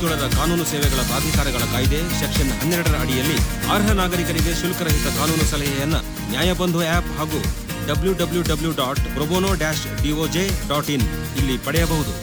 ಏಳರ ಕಾನೂನು ಸೇವೆಗಳ ಪ್ರಾಧಿಕಾರಗಳ ಕಾಯ್ದೆ ಸೆಕ್ಷನ್ ಹನ್ನೆರಡರ ಅಡಿಯಲ್ಲಿ ಅರ್ಹ ನಾಗರಿಕರಿಗೆ ಶುಲ್ಕರಹಿತ ಕಾನೂನು ಸಲಹೆಯನ್ನ ನ್ಯಾಯಬಂಧು ಆಪ್ ಹಾಗೂ W W W dot pro bono dash DOJ dot in ಇಲ್ಲಿ ಪಡೆಯಬಹುದು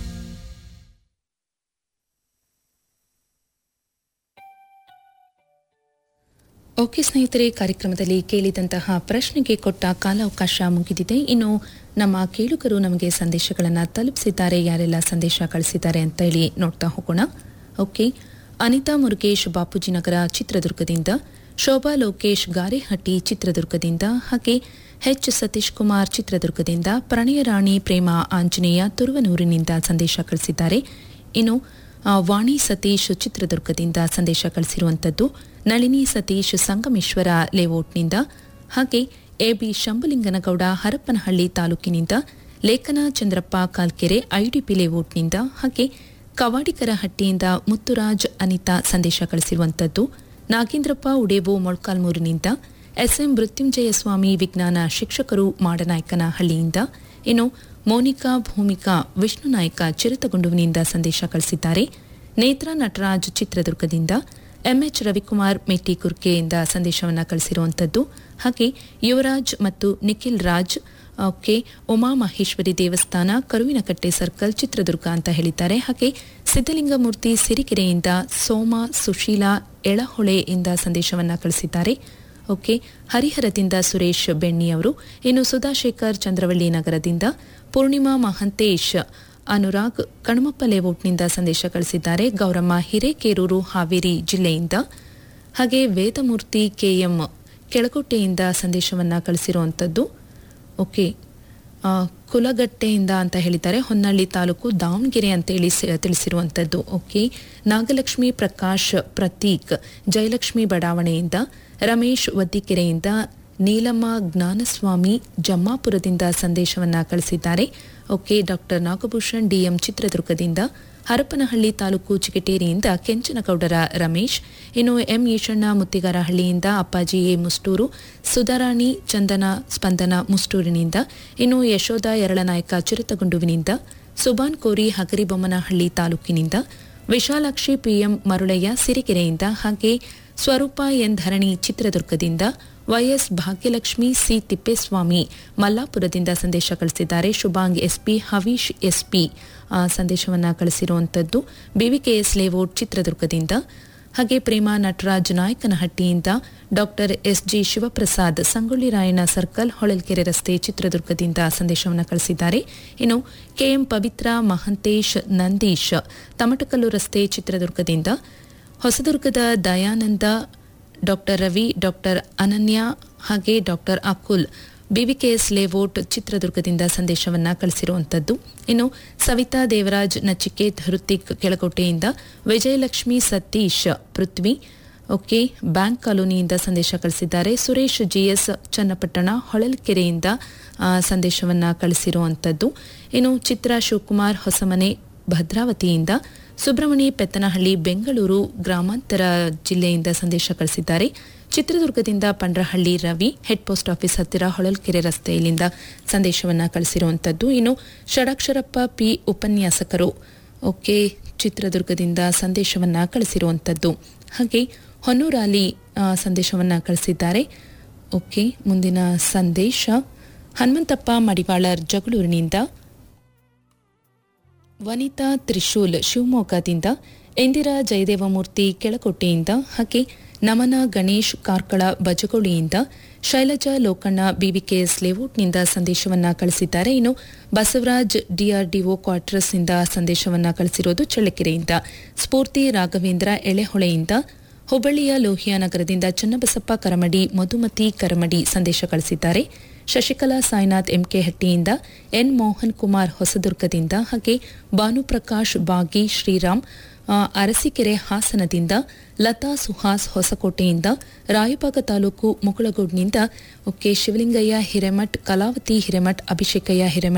ಓಕೆ ಸ್ನೇಹಿತರೆ ಕಾರ್ಯಕ್ರಮದಲ್ಲಿ ಕೇಳಿದಂತಹ ಪ್ರಶ್ನೆಗೆ ಕೊಟ್ಟ ಕಾಲಾವಕಾಶ ಮುಗಿದಿದೆ ಇನ್ನು ನಮ್ಮ ಕೇಳುಗರು ನಮಗೆ ಸಂದೇಶಗಳನ್ನು ತಲುಪಿಸಿದ್ದಾರೆ ಯಾರೆಲ್ಲ ಸಂದೇಶ ಕಳಿಸಿದ್ದಾರೆ ಅಂತ ಹೇಳಿ ನೋಡ್ತಾ ಹೋಗೋಣ ಓಕೆ ಅನಿತಾ ಮುರುಗೇಶ್ ಬಾಪೂಜಿನಗರ ಚಿತ್ರದುರ್ಗದಿಂದ ಶೋಭಾ ಲೋಕೇಶ್ ಗಾರೆಹಟ್ಟಿ ಚಿತ್ರದುರ್ಗದಿಂದ ಹಾಗೆ ಎಚ್ ಸತೀಶ್ ಕುಮಾರ್ ಚಿತ್ರದುರ್ಗದಿಂದ ಪ್ರಣಯ ರಾಣಿ ಪ್ರೇಮ ಆಂಜನೇಯ ತುರುವನೂರಿನಿಂದ ಸಂದೇಶ ಕಳಿಸಿದ್ದಾರೆ ಇನ್ನು ಆ, ವಾಣಿ ಸತೀಶ್ ಚಿತ್ರದುರ್ಗದಿಂದ ಸಂದೇಶ ಕಳಿಸಿರುವಂಥದ್ದು ನಳಿನಿ ಸತೀಶ್ ಸಂಗಮೇಶ್ವರ ಲೇಔಟ್ನಿಂದ ಹಾಗೆ ಎಬಿ ಶಂಭುಲಿಂಗನಗೌಡ ಹರಪ್ಪನಹಳ್ಳಿ ತಾಲೂಕಿನಿಂದ ಲೇಖನ ಚಂದ್ರಪ್ಪ ಕಾಲ್ಕೆರೆ ಐಡಿಪಿ ಲೇಔಟ್ನಿಂದ ಹಾಗೆ ಕವಾಡಿಕರಹಟ್ಟಿಯಿಂದ ಮುತ್ತುರಾಜ್ ಅನಿತಾ ಸಂದೇಶ ಕಳಿಸಿರುವಂಥದ್ದು ನಾಗೇಂದ್ರಪ್ಪ ಉಡೇವು ಮೊಳ್ಕಾಲ್ಮೂರಿನಿಂದ ಎಸ್ಎಂ ಮೃತ್ಯುಂಜಯ ಸ್ವಾಮಿ ವಿಜ್ಞಾನ ಶಿಕ್ಷಕರು ಮಾಡನಾಯಕನಹಳ್ಳಿಯಿಂದ ಇನ್ನು ಮೋನಿಕಾ ಭೂಮಿಕಾ ವಿಷ್ಣುನಾಯಕ ಚಿರತಗುಂಡುವಿನಿಂದ ಸಂದೇಶ ಕಳಿಸಿದ್ದಾರೆ ನೇತ್ರಾ ನಟರಾಜ್ ಚಿತ್ರದುರ್ಗದಿಂದ ಎಂಎಚ್ ರವಿಕುಮಾರ್ ಮೆಟ್ಟಿ ಕುರ್ಕೆಯಿಂದ ಸಂದೇಶವನ್ನು ಕಳಿಸಿರುವಂಥದ್ದು ಹಾಗೆ ಯುವರಾಜ್ ಮತ್ತು ನಿಖಿಲ್ ರಾಜ್ ಓಕೆ ಉಮಾ ಮಹೇಶ್ವರಿ ದೇವಸ್ಥಾನ ಕರುವಿನಕಟ್ಟೆ ಸರ್ಕಲ್ ಚಿತ್ರದುರ್ಗ ಅಂತ ಹೇಳಿದ್ದಾರೆ ಹಾಗೆ ಸಿದ್ದಲಿಂಗಮೂರ್ತಿ ಸಿರಿಕೆರೆಯಿಂದ ಸೋಮ ಸುಶೀಲಾ ಎಳಹೊಳೆಯಿಂದ ಸಂದೇಶವನ್ನು ಕಳಿಸಿದ್ದಾರೆ ಓಕೆ ಹರಿಹರದಿಂದ ಸುರೇಶ್ ಬೆಣ್ಣಿ ಅವರು ಇನ್ನು ಸುಧಾಶೇಖರ್ ಚಂದ್ರವಳ್ಳಿ ನಗರದಿಂದ ಪೂರ್ಣಿಮಾ ಮಹಂತೇಶ್ ಅನುರಾಗ್ ಕಣಮಪ್ಪ ಲೇಔಟ್ನಿಂದ ಸಂದೇಶ ಕಳಿಸಿದ್ದಾರೆ ಗೌರಮ್ಮ ಹಿರೇಕೇರೂರು ಹಾವೇರಿ ಜಿಲ್ಲೆಯಿಂದ ಹಾಗೆ ವೇದಮೂರ್ತಿ ಕೆಎಂ ಕೆಳಕೋಟೆಯಿಂದ ಸಂದೇಶವನ್ನು ಕಳಿಸಿರುವಂಥದ್ದು ಓಕೆ ಆ, ಕುಲಗಟ್ಟೆಯಿಂದ ಅಂತ ಹೇಳಿದ್ದಾರೆ ಹೊನ್ನಳ್ಳಿ ತಾಲೂಕು ದಾವಣಗೆರೆ ಅಂತೇಳಿ ಸ- ತಿಳಿಸಿರುವಂಥದ್ದು ಓಕೆ ನಾಗಲಕ್ಷ್ಮಿ ಪ್ರಕಾಶ್ ಪ್ರತೀಕ್ ಜಯಲಕ್ಷ್ಮಿ ಬಡಾವಣೆಯಿಂದ ರಮೇಶ್ ವದ್ದಿಕೆರೆಯಿಂದ ನೀಲಮ್ಮ ಜ್ಞಾನಸ್ವಾಮಿ ಜಮ್ಮಾಪುರದಿಂದ ಸಂದೇಶವನ್ನು ಕಳಿಸಿದ್ದಾರೆ ಓಕೆ ಡಾಕ್ಟರ್ ನಾಗಭೂಷಣ್ ಡಿಎಂ ಚಿತ್ರದುರ್ಗದಿಂದ ಹರಪನಹಳ್ಳಿ ತಾಲೂಕು ಚಿಗಟೇರಿಯಿಂದ ಕೆಂಚನಗೌಡರ ರಮೇಶ್ ಇನ್ನು ಎಂ ಈಶಣ್ಣ ಮುತ್ತಿಗಾರಹಳ್ಳಿಯಿಂದ ಅಪ್ಪಾಜಿ ಎ ಮುಸ್ಟೂರು ಸುಧಾರಾಣಿ ಚಂದನ ಸ್ಪಂದನ ಮುಸ್ಟೂರಿನಿಂದ ಇನ್ನು ಯಶೋಧ ಯರಳನಾಯಕ ಚಿರತಗುಂಡುವಿನಿಂದ ಸುಬಾನ್ ಕೋರಿ ಹಗರಿಬೊಮ್ಮನಹಳ್ಳಿ ತಾಲೂಕಿನಿಂದ ವಿಶಾಲಾಕ್ಷಿ ಪಿಎಂ ಮರುಳಯ್ಯ ಸಿರಿಗೆರೆಯಿಂದ ಹಾಗೆ ಸ್ವರೂಪ ಎನ್ ಧರಣಿ ಚಿತ್ರದುರ್ಗದಿಂದ ವೈಎಸ್ ಭಾಗ್ಯಲಕ್ಷ್ಮಿ ಸಿ ತಿಪ್ಪೇಸ್ವಾಮಿ ಮಲ್ಲಾಪುರದಿಂದ ಸಂದೇಶ ಕಳಿಸಿದ್ದಾರೆ ಶುಭಾಂಗ್ ಎಸ್ಪಿ ಹವೀಶ್ ಎಸ್ಪಿ ಸಂದೇಶವನ್ನು ಕಳಿಸಿರುವಂಥದ್ದು ಬಿವಿಕೆಎಸ್ ಲೇಔಟ್ ಚಿತ್ರದುರ್ಗದಿಂದ ಹಾಗೆ ಪ್ರೇಮ ನಟರಾಜ್ ನಾಯಕನಹಟ್ಟಿಯಿಂದ doctor SG Shivaprasad Sangolli Rayanna circle Holalkere ರಸ್ತೆ ಚಿತ್ರದುರ್ಗದಿಂದ ಸಂದೇಶವನ್ನು ಕಳಿಸಿದ್ದಾರೆ ಇನ್ನು ಕೆಎಂ ಪವಿತ್ರ ಮಹಂತೇಶ್ ನಂದೀಶ್ ತಮಟಕಲ್ಲು ರಸ್ತೆ ಚಿತ್ರದುರ್ಗದಿಂದ ಹೊಸದುರ್ಗದ ದಯಾನಂದ ಡಾಕ್ಟರ್ ರವಿ ಡಾಕ್ಟರ್ ಅನನ್ಯ ಹಾಗೆ ಡಾಕ್ಟರ್ ಅಕುಲ್ ಬಿವಿಕೆಎಸ್ ಲೇಔಟ್ ಚಿತ್ರದುರ್ಗದಿಂದ ಸಂದೇಶವನ್ನ ಕಳಿಸಿರುವಂಥದ್ದು ಇನ್ನು ಸವಿತಾ ದೇವರಾಜ್ ನಚಿಕೇತ್ ಹೃತಿಕ್ ಕೆಳಕೋಟೆಯಿಂದ ವಿಜಯಲಕ್ಷ್ಮಿ ಸತೀಶ್ ಪೃಥ್ವಿ ಓಕೆ ಬ್ಯಾಂಕ್ ಕಾಲೋನಿಯಿಂದ ಸಂದೇಶ ಕಳಿಸಿದ್ದಾರೆ ಸುರೇಶ್ ಜಿಎಸ್ ಚನ್ನಪಟ್ಟಣ ಹೊಳಲ್ಕೆರೆಯಿಂದ ಆ, ಸಂದೇಶವನ್ನ ಕಳಿಸಿರುವಂಥದ್ದು ಇನ್ನು ಚಿತ್ರಾ ಶಿವಕುಮಾರ್ ಹೊಸಮನೆ ಭದ್ರಾವತಿಯಿಂದ ಸುಬ್ರಹ್ಮಣಿ ಪೆತ್ತನಹಳ್ಳಿ ಬೆಂಗಳೂರು ಗ್ರಾಮಾಂತರ ಜಿಲ್ಲೆಯಿಂದ ಸಂದೇಶ ಕಳಿಸಿದ್ದಾರೆ ಚಿತ್ರದುರ್ಗದಿಂದ Pandrahalli Ravi head post office ಹತ್ತಿರ ಹೊಳಲ್ಕೆರೆ ರಸ್ತೆಯಲ್ಲಿಂದ ಸಂದೇಶವನ್ನು ಕಳಿಸಿರುವಂಥದ್ದು ಇನ್ನು ಷಡಕ್ಷರಪ್ಪ ಪಿ ಉಪನ್ಯಾಸಕರು ಓಕೆ ಚಿತ್ರದುರ್ಗದಿಂದ ಸಂದೇಶವನ್ನು ಕಳಿಸಿರುವಂಥದ್ದು ಹಾಗೆ ಹೊನ್ನೂರಲ್ಲಿ ಆ, ಸಂದೇಶವನ್ನು ಕಳಿಸಿದ್ದಾರೆ ಓಕೆ ಮುಂದಿನ ಸಂದೇಶ ಹನುಮಂತಪ್ಪ ಮಡಿವಾಳರ್ ಜಗಳೂರಿನಿಂದ ವನಿತಾ ತ್ರಿಶೂಲ್ ಶಿವಮೊಗ್ಗದಿಂದ ಇಂದಿರಾ ಜಯದೇವಮೂರ್ತಿ ಕೆಳಕೋಟೆಯಿಂದ ಹಾಗೆ ನಮನ ಗಣೇಶ್ ಕಾರ್ಕಳ ಬಜಗೋಳಿಯಿಂದ ಶೈಲಜಾ ಲೋಕಣ್ಣ ಬಿಬಿಕೆಎಸ್ ಲೇಔಟ್ನಿಂದ ಸಂದೇಶವನ್ನ ಕಳಿಸಿದ್ದಾರೆ ಇನ್ನು ಬಸವರಾಜ್ ಡಿಆರ್ಡಿಒ ಕ್ವಾರ್ಟರ್ಸ್ನಿಂದ ಸಂದೇಶವನ್ನ ಕಳಿಸಿರೋದು ಚಳ್ಳಕೆರೆಯಿಂದ ಸ್ಫೂರ್ತಿ ರಾಘವೇಂದ್ರ ಎಳೆಹೊಳೆಯಿಂದ ಹುಬ್ಬಳ್ಳಿಯ ಲೋಹಿಯಾ ನಗರದಿಂದ ಚನ್ನಬಸಪ್ಪ ಕರಮಡಿ ಮಧುಮತಿ ಕರಮಡಿ ಸಂದೇಶ ಕಳಿಸಿದ್ದಾರೆ ಶಶಿಕಲಾ ಸಾಯಿನಾಥ್ ಎಂಕೆ ಹಟ್ಟಿಯಿಂದ ಎನ್ ಮೋಹನ್ ಕುಮಾರ್ ಹೊಸದುರ್ಗದಿಂದ ಹಾಗೆ ಭಾನುಪ್ರಕಾಶ್ ಬಾಗಿ ಶ್ರೀರಾಮ್ ಆ, ಅರಸೀಕೆರೆ ಹಾಸನದಿಂದ ಲತಾ ಸುಹಾಸ್ ಹೊಸಕೋಟೆಯಿಂದ ರಾಯಬಾಗ ತಾಲೂಕು ಮುಗಳಗೋಡ್ನಿಂದ ಓಕೆ ಶಿವಲಿಂಗಯ್ಯ ಹಿರೇಮಠ್ ಕಲಾವತಿ ಹಿರೇಮಠ್ ಅಭಿಷೇಕಯ್ಯ ಹಿರೇಮಠ್